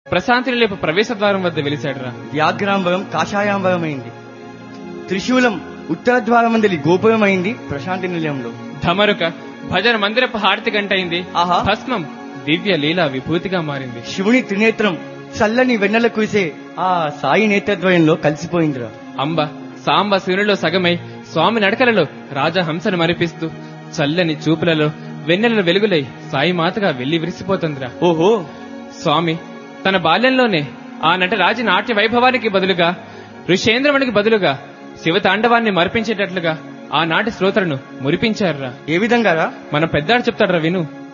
ప్రశాంతి నిలయపు ప్రవేశ ద్వారం వద్ద వెలిశాడురా వ్యాఘ్రాంబరం కాషాయాంబరమైంది త్రిశూలం ఉత్తర ద్వారమందలి గోపురమైంది ప్రశాంతి నిలయంలో ధమరుక భజన మందిరపు హారతి గంటైంది ఆహా. భస్మం దివ్య లీలా విభూతిగా మారింది శివుని త్రినేత్రం చల్లని వెన్నెల కురిసే ఆ సాయి నేత్రద్వయంలో కలిసిపోయిందిరా అంబ సాంబ శివునిలో సగమై స్వామి నడకలలో రాజహంసను మరిపిస్తూ చల్లని చూపులలో వెన్నెల వెలుగులై సాయి మాతగా వెళ్లి విరిసిపోతుందిరా ఓహో స్వామి తన బాల్యంలోనే ఆ నటరాజు నాట్య వైభవానికి బదులుగా ఋషేంద్రమునికి బదులుగా శివతాండవాన్ని మరిపించేటట్లుగా ఆనాటి శ్రోతలను మురిపించారురా ఏ విధంగా రా మన పెద్దాడు చెప్తాడురా విను